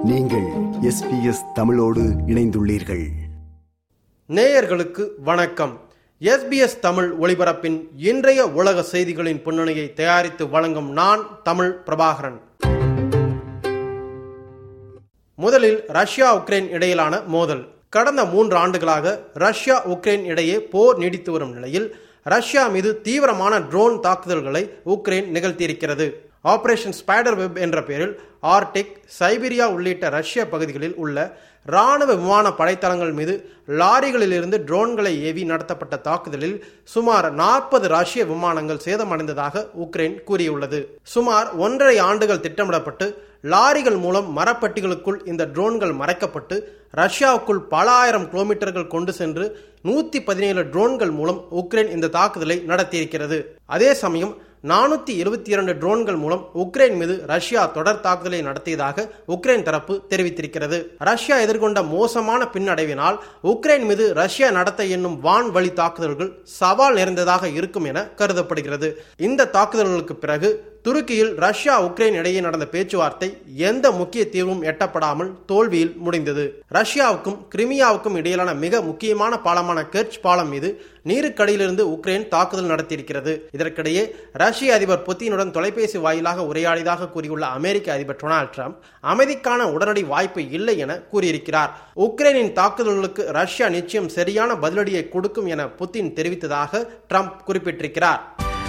நீங்கள் எஸ்பிஎஸ் தமிழோடு இணைந்துள்ளீர்கள் நேயர்களுக்கு வணக்கம் எஸ்பிஎஸ் தமிழ் ஒளிபரப்பின் இன்றைய உலக செய்திகளின் பின்னணியை தயாரித்து வழங்கும் நான் தமிழ் பிரபாகரன் முதலில் ரஷ்யா உக்ரைன் இடையிலான மோதல் கடந்த மூன்று ஆண்டுகளாக ரஷ்யா உக்ரைன் இடையே போர் நீடித்து வரும் நிலையில் ரஷ்யா மீது தீவிரமான ட்ரோன் தாக்குதல்களை உக்ரைன் நிகழ்த்தியிருக்கிறது ஆபரேஷன் ஸ்பைடர் வெப் என்ற பெயரில் ஆர்டிக் சைபீரியா உள்ளிட்ட ரஷ்ய பகுதிகளில் உள்ள ராணுவ விமான படைத்தளங்கள் மீது லாரிகளிலிருந்து ட்ரோன்களை ஏவி நடத்தப்பட்ட தாக்குதலில் சுமார் நாற்பது ரஷ்ய விமானங்கள் சேதமடைந்ததாக உக்ரைன் கூறியுள்ளது சுமார் ஒன்றரை ஆண்டுகள் திட்டமிடப்பட்டு லாரிகள் மூலம் மரப்பட்டிகளுக்குள் இந்த ட்ரோன்கள் மறைக்கப்பட்டு ரஷ்யாவுக்குள் பல ஆயிரம் கிலோமீட்டர்கள் கொண்டு சென்று நூத்தி பதினேழு ட்ரோன்கள் மூலம் உக்ரைன் இந்த தாக்குதலை நடத்தியிருக்கிறது அதே சமயம் நானூத்தி இருபத்தி இரண்டு ட்ரோன்கள் மூலம் உக்ரைன் மீது ரஷ்யா தொடர் தாக்குதலை நடத்தியதாக உக்ரைன் தரப்பு தெரிவித்திருக்கிறது ரஷ்யா எதிர்கொண்ட மோசமான பின்னடைவினால் உக்ரைன் மீது ரஷ்யா நடத்த என்னும் வான்வழி தாக்குதல்கள் சவால் நிறைந்ததாக இருக்கும் என கருதப்படுகிறது இந்த தாக்குதல்களுக்கு பிறகு துருக்கியில் ரஷ்யா உக்ரைன் இடையே நடந்த பேச்சுவார்த்தை எந்த முக்கிய தீர்வும் எட்டப்படாமல் தோல்வியில் முடிந்தது ரஷ்யாவுக்கும் கிரிமியாவுக்கும் இடையிலான மிக முக்கியமான பாலமான கெர்ச் பாலம் மீது நீருக்கடியிலிருந்து உக்ரைன் தாக்குதல் நடத்தியிருக்கிறது இதற்கிடையே ரஷ்ய அதிபர் புத்தினுடன் தொலைபேசி வாயிலாக உரையாடியதாக கூறியுள்ள அமெரிக்க அதிபர் டொனால்ட் ட்ரம்ப் அமைதிக்கான உடனடி வாய்ப்பு இல்லை என கூறியிருக்கிறார் உக்ரைனின் தாக்குதல்களுக்கு ரஷ்யா நிச்சயம் சரியான பதிலடியை கொடுக்கும் என புத்தின் தெரிவித்ததாக ட்ரம்ப் குறிப்பிட்டிருக்கிறார்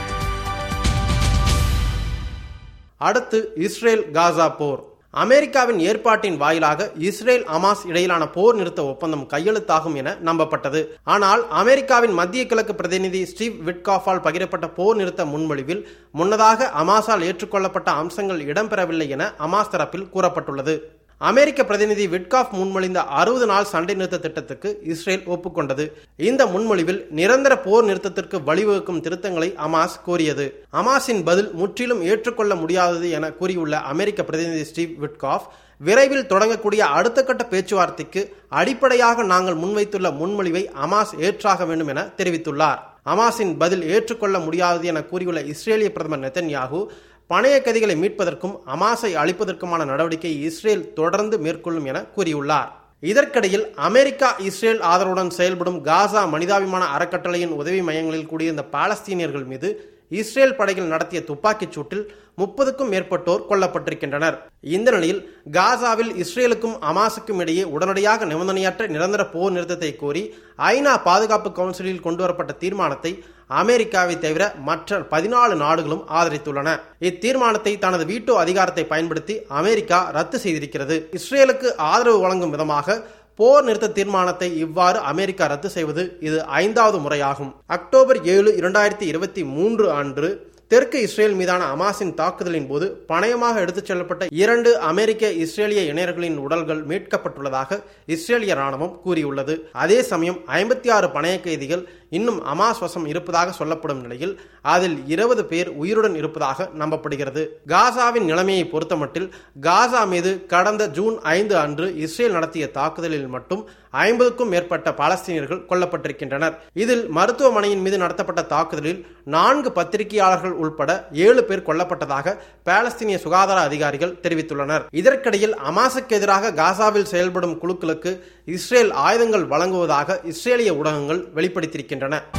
அடுத்து இஸ்ரேல் காசா போர் அமெரிக்காவின் ஏற்பாட்டின் வாயிலாக இஸ்ரேல் அமாஸ் இடையிலான போர் நிறுத்த ஒப்பந்தம் கையெழுத்தாகும் என நம்பப்பட்டது ஆனால் அமெரிக்காவின் மத்திய கிழக்கு பிரதிநிதி ஸ்டீவ் விட்காஃபால் பகிரப்பட்ட போர் நிறுத்த முன்மொழிவில் முன்னதாக அமாஸால் ஏற்றுக்கொள்ளப்பட்ட அம்சங்கள் இடம்பெறவில்லை என அமாஸ் தரப்பில் கூறப்பட்டுள்ளது அமெரிக்க பிரதிநிதி விட்காஃப் முன்மொழிந்த அறுபது நாள் சண்டை நிறுத்த திட்டத்துக்கு இஸ்ரேல் ஒப்புக்கொண்டது இந்த முன்மொழிவில் நிரந்தர போர் நிறுத்தத்திற்கு வழிவகுக்கும் திருத்தங்களை அமாஸ் கோரியது அமாஸின் பதில் முற்றிலும் ஏற்றுக்கொள்ள முடியாதது என கூறியுள்ள அமெரிக்க பிரதிநிதி ஸ்டீவ் விட்காஃப் விரைவில் தொடங்கக்கூடிய அடுத்த கட்ட பேச்சுவார்த்தைக்கு அடிப்படையாக நாங்கள் முன்வைத்துள்ள முன்மொழிவை அமாஸ் ஏற்றாக வேண்டும் என தெரிவித்துள்ளார் அமாஸின் பதில் ஏற்றுக்கொள்ள முடியாதது என கூறியுள்ள இஸ்ரேலிய பிரதமர் நெத்தன்யாகு பணைய கதிகளை மீட்பதற்கும் அமாசை அளிப்பதற்குமான நடவடிக்கை இஸ்ரேல் தொடர்ந்து மேற்கொள்ளும் என கூறியுள்ளார் இதற்கிடையில் அமெரிக்கா இஸ்ரேல் ஆதரவுடன் செயல்படும் காசா மனிதாபிமான அறக்கட்டளையின் உதவி மையங்களில் கூடியிருந்த பாலஸ்தீனியர்கள் மீது இஸ்ரேல் படைகள் நடத்திய துப்பாக்கிச் சூட்டில் முப்பதுக்கும் மேற்பட்டோர் கொல்லப்பட்டிருக்கின்றனர் இந்த நிலையில் காசாவில் இஸ்ரேலுக்கும் அமாசுக்கும் இடையே உடனடியாக நிபந்தனையற்ற நிரந்தர போர் நிறுத்தத்தை கோரி ஐநா பாதுகாப்பு கவுன்சிலில் கொண்டுவரப்பட்ட தீர்மானத்தை அமெரிக்காவை தவிர மற்ற பதினாலு நாடுகளும் ஆதரித்துள்ளன இத்தீர்மானத்தை தனது வீட்டோ அதிகாரத்தை பயன்படுத்தி அமெரிக்கா ரத்து செய்திருக்கிறது இஸ்ரேலுக்கு ஆதரவு வழங்கும் விதமாக போர் நிறுத்த தீர்மானத்தை இவ்வாறு அமெரிக்கா ரத்து செய்வது இது ஐந்தாவது முறையாகும் அக்டோபர் ஏழு இரண்டாயிரத்தி இருபத்தி மூன்று அன்று தெற்கு இஸ்ரேல் மீதான அமாசின் தாக்குதலின் போது பணயமாக எடுத்துச் செல்லப்பட்ட இரண்டு அமெரிக்க இஸ்ரேலிய இணையர்களின் உடல்கள் மீட்கப்பட்டுள்ளதாக இஸ்ரேலிய ராணுவம் கூறியுள்ளது அதே சமயம் ஐம்பத்தி ஆறு பணைய கைதிகள் இன்னும் அமாஸ் வசம் இருப்பதாக சொல்லப்படும் நிலையில் அதில் இருபது பேர் உயிருடன் இருப்பதாக நம்பப்படுகிறது காசாவின் நிலைமையை பொறுத்தமட்டில் காசா மீது கடந்த ஜூன் ஐந்து அன்று இஸ்ரேல் நடத்திய தாக்குதலில் மட்டும் ஐம்பதுக்கும் மேற்பட்ட பாலஸ்தீனியர்கள் கொல்லப்பட்டிருக்கின்றனர் இதில் மருத்துவமனையின் மீது நடத்தப்பட்ட தாக்குதலில் நான்கு பத்திரிகையாளர்கள் உள்பட ஏழு பேர் கொல்லப்பட்டதாக பாலஸ்தீனிய சுகாதார அதிகாரிகள் தெரிவித்துள்ளனர் இதற்கிடையில் அமாசுக்கு எதிராக காசாவில் செயல்படும் குழுக்களுக்கு இஸ்ரேல் ஆயுதங்கள் வழங்குவதாக இஸ்ரேலிய ஊடகங்கள் வெளிப்படுத்தியிருக்கின்றன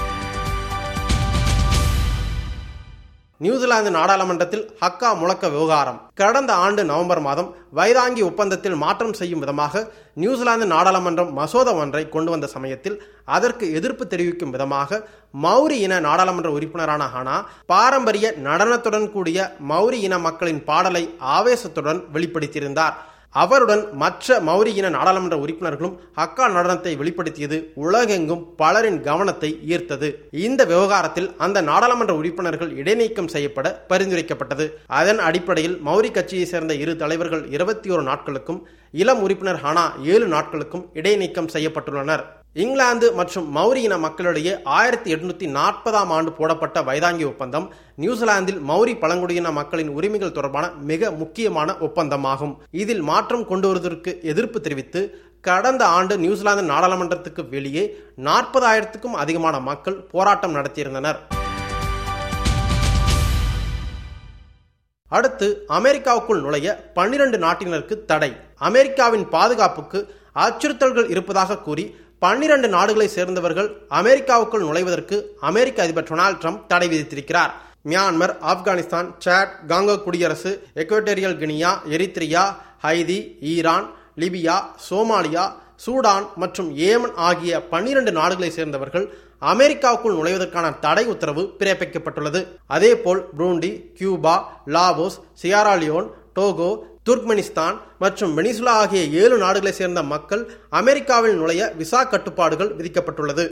நியூசிலாந்து நாடாளுமன்றத்தில் ஹக்கா முழக்க விவகாரம் கடந்த ஆண்டு நவம்பர் மாதம் வைதாங்கி ஒப்பந்தத்தில் மாற்றம் செய்யும் விதமாக நியூசிலாந்து நாடாளுமன்றம் மசோதா ஒன்றை கொண்டு வந்த சமயத்தில் அதற்கு எதிர்ப்பு தெரிவிக்கும் விதமாக மௌரி இன நாடாளுமன்ற உறுப்பினரான ஹனா பாரம்பரிய நடனத்துடன் கூடிய மௌரி இன மக்களின் பாடலை ஆவேசத்துடன் வெளிப்படுத்தியிருந்தார் அவருடன் மற்ற மௌரி இன நாடாளுமன்ற உறுப்பினர்களும் ஹக்கா நடனத்தை வெளிப்படுத்தியது உலகெங்கும் பலரின் கவனத்தை ஈர்த்தது இந்த விவகாரத்தில் அந்த நாடாளுமன்ற உறுப்பினர்கள் இடைநீக்கம் செய்யப்பட பரிந்துரைக்கப்பட்டது அதன் அடிப்படையில் மௌரி கட்சியை சேர்ந்த இரு தலைவர்கள் இருபத்தி ஒரு நாட்களுக்கும் இளம் உறுப்பினர் ஹனா ஏழு நாட்களுக்கும் இடைநீக்கம் செய்யப்பட்டுள்ளனர் இங்கிலாந்து மற்றும் மௌரி இன மக்களிடையே ஆயிரத்தி எட்நூத்தி நாற்பதாம் ஆண்டு போடப்பட்ட வைதாங்கி ஒப்பந்தம் நியூசிலாந்தில் மௌரி பழங்குடியின மக்களின் உரிமைகள் தொடர்பான மிக முக்கியமான ஒப்பந்தமாகும் இதில் மாற்றம் கொண்டு வருவதற்கு எதிர்ப்பு தெரிவித்து கடந்த ஆண்டு நியூசிலாந்து நாடாளுமன்றத்துக்கு வெளியே நாற்பதாயிரத்துக்கும் அதிகமான மக்கள் போராட்டம் நடத்தியிருந்தனர் அடுத்து அமெரிக்காவுக்குள் நுழைய பன்னிரண்டு நாட்டினருக்கு தடை அமெரிக்காவின் பாதுகாப்புக்கு அச்சுறுத்தல்கள் இருப்பதாக கூறி பன்னிரண்டு நாடுகளை சேர்ந்தவர்கள் அமெரிக்காவுக்குள் நுழைவதற்கு அமெரிக்க அதிபர் டொனால்ட் ட்ரம்ப் தடை விதித்திருக்கிறார் மியான்மர் ஆப்கானிஸ்தான் சாட் காங்கோ குடியரசு Equatorial Guinea Eritrea Haiti Iran Libya Somalia Sudan மற்றும் ஏமன் ஆகிய பன்னிரண்டு நாடுகளை சேர்ந்தவர்கள் அமெரிக்காவுக்குள் நுழைவதற்கான தடை உத்தரவு பிறப்பிக்கப்பட்டுள்ளது அதேபோல் Burundi Cuba Laos Sierra Leone Togo Turkmenistan மற்றும் வெனிசுலா ஆகிய ஏழு நாடுகளை சேர்ந்த மக்கள் அமெரிக்காவில் நுழைய விசா கட்டுப்பாடுகள் விதிக்கப்பட்டுள்ளது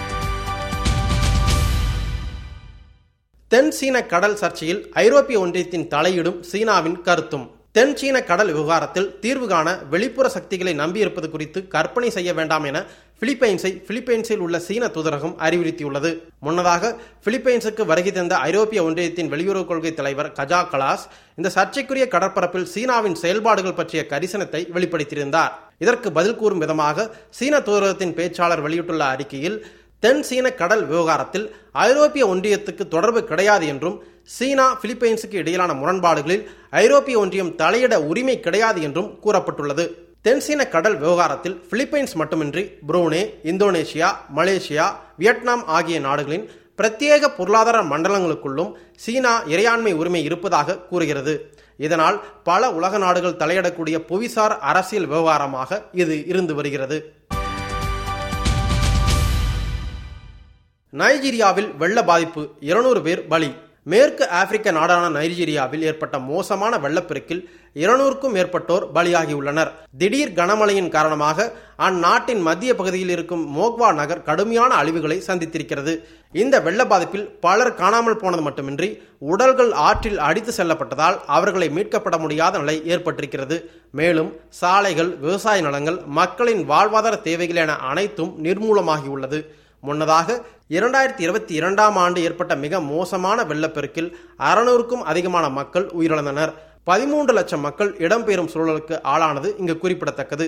தென் சீன கடல் சர்ச்சையில் ஐரோப்பிய ஒன்றியத்தின் தலையீடும் சீனாவின் கருத்தும் தென் சீன கடல் விவகாரத்தில் தீர்வு காண வெளிப்புற சக்திகளை நம்பியிருப்பது குறித்து கற்பனை செய்ய வேண்டாம் என பிலிப்பைன்ஸை பிலிப்பைன்ஸில் உள்ள சீன தூதரகம் அறிவுறுத்தியுள்ளது முன்னதாக பிலிப்பைன்ஸுக்கு வருகை தந்த ஐரோப்பிய ஒன்றியத்தின் வெளியுறவு கொள்கை தலைவர் கஜா கலாஸ் இந்த சர்ச்சைக்குரிய கடற்பரப்பில் சீனாவின் செயல்பாடுகள் பற்றிய கரிசனத்தை வெளிப்படுத்தியிருந்தார் இதற்கு பதில் கூறும் விதமாக சீன தூதரகத்தின் பேச்சாளர் வெளியிட்டுள்ள அறிக்கையில் தென் சீன கடல் விவகாரத்தில் ஐரோப்பிய ஒன்றியத்துக்கு தொடர்பு கிடையாது என்றும் சீனா பிலிப்பைன்ஸுக்கு இடையிலான முரண்பாடுகளில் ஐரோப்பிய ஒன்றியம் தலையிட உரிமை கிடையாது என்றும் கூறப்பட்டுள்ளது தென்சீன கடல் விவகாரத்தில் பிலிப்பைன்ஸ் மட்டுமின்றி புரூனே இந்தோனேஷியா மலேசியா வியட்நாம் ஆகிய நாடுகளின் பிரத்யேக பொருளாதார மண்டலங்களுக்குள்ளும் சீனா இறையாண்மை உரிமை இருப்பதாக கூறுகிறது இதனால் பல உலக நாடுகள் தலையிடக்கூடிய புவிசார் அரசியல் விவகாரமாக இது இருந்து வருகிறது நைஜீரியாவில் வெள்ள பாதிப்பு இருநூறு பேர் பலி மேற்கு ஆப்பிரிக்க நாடான நைஜீரியாவில் ஏற்பட்ட மோசமான வெள்ளப்பெருக்கில் இருநூறுக்கும் மேற்பட்டோர் பலியாகியுள்ளனர் திடீர் கனமழையின் காரணமாக அந்நாட்டின் மத்திய பகுதியில் இருக்கும் மோக்வா நகர் கடுமையான அழிவுகளை சந்தித்திருக்கிறது இந்த வெள்ள பாதிப்பில் பலர் காணாமல் போனது மட்டுமின்றி உடல்கள் ஆற்றில் அடித்து செல்லப்பட்டதால் அவர்களை மீட்கப்பட முடியாத நிலை ஏற்பட்டிருக்கிறது மேலும் சாலைகள் விவசாய நிலங்கள் மக்களின் வாழ்வாதார தேவைகள் என அனைத்தும் நிர்மூலமாகியுள்ளது முன்னதாக இரண்டாயிரத்தி இருபத்தி இரண்டாம் ஆண்டு ஏற்பட்ட மிக மோசமான வெள்ளப்பெருக்கில் அறுநூறுக்கும் அதிகமான மக்கள் உயிரிழந்தனர் பதிமூன்று லட்சம் மக்கள் இடம்பெறும் சூழலுக்கு ஆளானது இங்கு குறிப்பிடத்தக்கது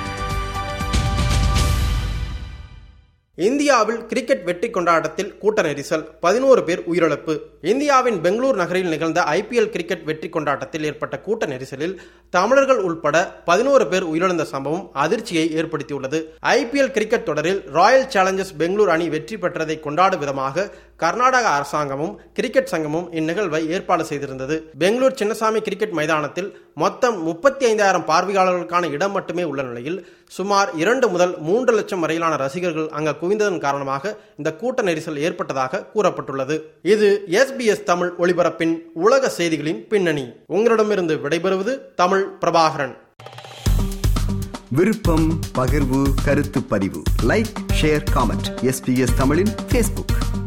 இந்தியாவில் கிரிக்கெட் வெற்றி கொண்டாட்டத்தில் கூட்ட நெரிசல் பதினோரு பேர் உயிரிழப்பு இந்தியாவின் பெங்களூர் நகரில் நிகழ்ந்த ஐபிஎல் கிரிக்கெட் வெற்றி கொண்டாட்டத்தில் ஏற்பட்ட கூட்ட நெரிசலில் தமிழர்கள் உள்பட பதினோரு பேர் உயிரிழந்த சம்பவம் அதிர்ச்சியை ஏற்படுத்தியுள்ளது ஐபிஎல் கிரிக்கெட் தொடரில் ராயல் சேலஞ்சர்ஸ் பெங்களூர் அணி வெற்றி பெற்றதை கொண்டாடும் விதமாக கர்நாடக அரசாங்கமும் கிரிக்கெட் சங்கமும் இந்நிகழ்வை ஏற்பாடு செய்திருந்தது பெங்களூர் சின்னசாமி கிரிக்கெட் மைதானத்தில் மொத்தம் முப்பத்தி ஐந்தாயிரம் பார்வையாளர்களுக்கான இடம் மட்டுமே உள்ள நிலையில் சுமார் இரண்டு முதல் மூன்று லட்சம் வரையிலான ரசிகர்கள் அங்கு குவிந்ததன் காரணமாக இந்த கூட்ட நெரிசல் ஏற்பட்டதாக கூறப்பட்டுள்ளது இது எஸ்பிஎஸ் தமிழ் ஒளிபரப்பின் உலக செய்திகளின் பின்னணி உங்களிடமிருந்து விடைபெறுவது தமிழ் பிரபாகரன் விருப்பம் பகிர்வு கருத்து பதிவு லைக் ஷேர் காமெண்ட் எஸ்பிஎஸ் தமிழின் ஃபேஸ்புக்